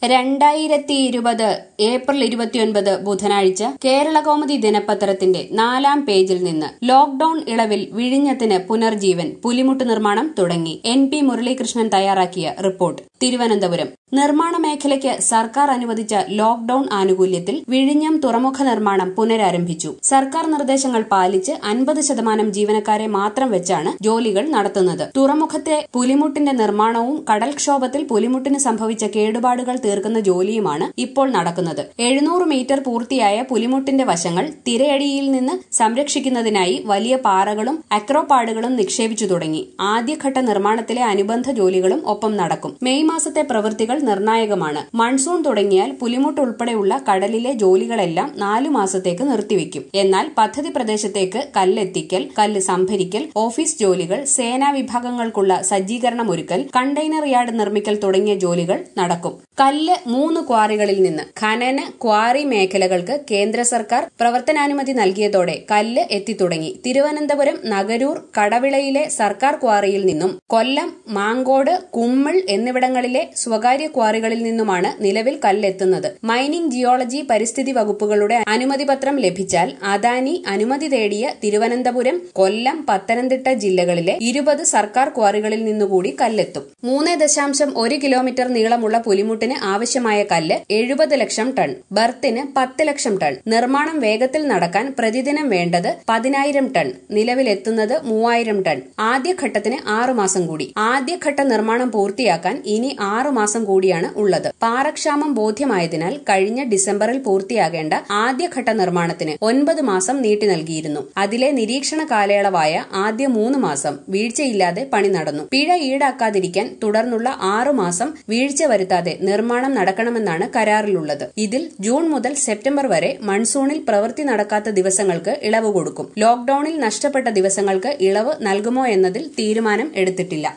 രണ്ടായിരത്തി ഇരുപത് ഏപ്രിൽ ഇരുപത്തിയൊൻപത് ബുധനാഴ്ച കേരളകൗമുദി ദിനപത്രത്തിന്റെ നാലാം പേജിൽ നിന്ന് ലോക്ഡൌൺ ഇളവിൽ വിഴിഞ്ഞത്തിന് പുനർജീവൻ പുലിമുട്ട് നിർമ്മാണം തുടങ്ങി എൻ പി മുരളീകൃഷ്ണൻ തയ്യാറാക്കിയ റിപ്പോർട്ട് തിരുവനന്തപുരം നിർമ്മാണ മേഖലയ്ക്ക് സർക്കാർ അനുവദിച്ച ലോക്ഡൌൺ ആനുകൂല്യത്തിൽ വിഴിഞ്ഞം തുറമുഖ നിർമ്മാണം പുനരാരംഭിച്ചു സർക്കാർ നിർദ്ദേശങ്ങൾ പാലിച്ച് അൻപത് ശതമാനം ജീവനക്കാരെ മാത്രം വെച്ചാണ് ജോലികൾ നടത്തുന്നത് തുറമുഖത്തെ പുലിമുട്ടിന്റെ നിർമ്മാണവും കടൽക്ഷോഭത്തിൽ പുലിമുട്ടിന് സംഭവിച്ച കേടുപാടുകൾ തീർക്കുന്ന ജോലിയുമാണ് ഇപ്പോൾ നടക്കുന്നത് എഴുന്നൂറ് മീറ്റർ പൂർത്തിയായ പുലിമുട്ടിന്റെ വശങ്ങൾ തിരയടിയിൽ നിന്ന് സംരക്ഷിക്കുന്നതിനായി വലിയ പാറകളും അക്രോപാടുകളും നിക്ഷേപിച്ചു തുടങ്ങി ആദ്യഘട്ട നിർമ്മാണത്തിലെ അനുബന്ധ ജോലികളും ഒപ്പം നടക്കും മെയ് മാസത്തെ പ്രവൃത്തികൾ നിർണായകമാണ് മൺസൂൺ തുടങ്ങിയാൽ പുലിമുട്ട് ഉൾപ്പെടെയുള്ള കടലിലെ ജോലികളെല്ലാം നാലു മാസത്തേക്ക് നിർത്തിവെക്കും എന്നാൽ പദ്ധതി പ്രദേശത്തേക്ക് കല്ലെത്തിക്കൽ കല്ല് സംഭരിക്കൽ ഓഫീസ് ജോലികൾ സേനാ വിഭാഗങ്ങൾക്കുള്ള സജ്ജീകരണം ഒരുക്കൽ കണ്ടെയ്നർ യാർഡ് നിർമ്മിക്കൽ തുടങ്ങിയ ജോലികൾ നടക്കും കല്ല് മൂന്ന് ക്വാറികളിൽ നിന്ന് ഖനന ക്വാറി മേഖലകൾക്ക് കേന്ദ്ര സർക്കാർ പ്രവർത്തനാനുമതി നൽകിയതോടെ കല്ല് എത്തിത്തുടങ്ങി തിരുവനന്തപുരം നഗരൂർ കടവിളയിലെ സർക്കാർ ക്വാറിയിൽ നിന്നും കൊല്ലം മാങ്കോട് കുമ്മിൾ എന്നിവിടങ്ങളിലെ സ്വകാര്യ ക്വാറികളിൽ നിന്നുമാണ് നിലവിൽ കല്ലെത്തുന്നത് മൈനിംഗ് ജിയോളജി പരിസ്ഥിതി വകുപ്പുകളുടെ അനുമതി പത്രം ലഭിച്ചാൽ അദാനി അനുമതി തേടിയ തിരുവനന്തപുരം കൊല്ലം പത്തനംതിട്ട ജില്ലകളിലെ ഇരുപത് സർക്കാർ ക്വാറികളിൽ നിന്നുകൂടി കല്ലെത്തും മൂന്ന് ദശാംശം ഒരു കിലോമീറ്റർ നീളമുള്ള പുലിമുട്ടിന് ആവശ്യമായ കല്ല് എഴുപത് ലക്ഷം ടൺ ബർത്തിന് പത്ത് ലക്ഷം ടൺ നിർമ്മാണം വേഗത്തിൽ നടക്കാൻ പ്രതിദിനം വേണ്ടത് പതിനായിരം ടൺ നിലവിലെത്തുന്നത് മൂവായിരം ടൺ ആദ്യഘട്ടത്തിന് ആറുമാസം കൂടി ആദ്യഘട്ട നിർമ്മാണം പൂർത്തിയാക്കാൻ ഇനി ആറുമാസം കൂടിയാണ് ഉള്ളത് പാറക്ഷാമം ബോധ്യമായതിനാൽ കഴിഞ്ഞ ഡിസംബറിൽ പൂർത്തിയാകേണ്ട ആദ്യഘട്ട നിർമ്മാണത്തിന് ഒൻപത് മാസം നീട്ടി നൽകിയിരുന്നു അതിലെ നിരീക്ഷണ കാലയളവായ ആദ്യ മൂന്ന് മാസം വീഴ്ചയില്ലാതെ പണി നടന്നു പിഴ ഈടാക്കാതിരിക്കാൻ തുടർന്നുള്ള ആറുമാസം വീഴ്ച വരുത്താതെ നിർമ്മാണം നടക്കണമെന്നാണ് കരാറിലുള്ളത് ഇതിൽ ജൂൺ മുതൽ സെപ്റ്റംബർ വരെ മൺസൂണിൽ പ്രവൃത്തി നടക്കാത്ത ദിവസങ്ങൾക്ക് ഇളവ് കൊടുക്കും ലോക്ഡൌണിൽ നഷ്ടപ്പെട്ട ദിവസങ്ങൾക്ക് ഇളവ് നൽകുമോ എന്നതിൽ തീരുമാനം എടുത്തിട്ടില്ല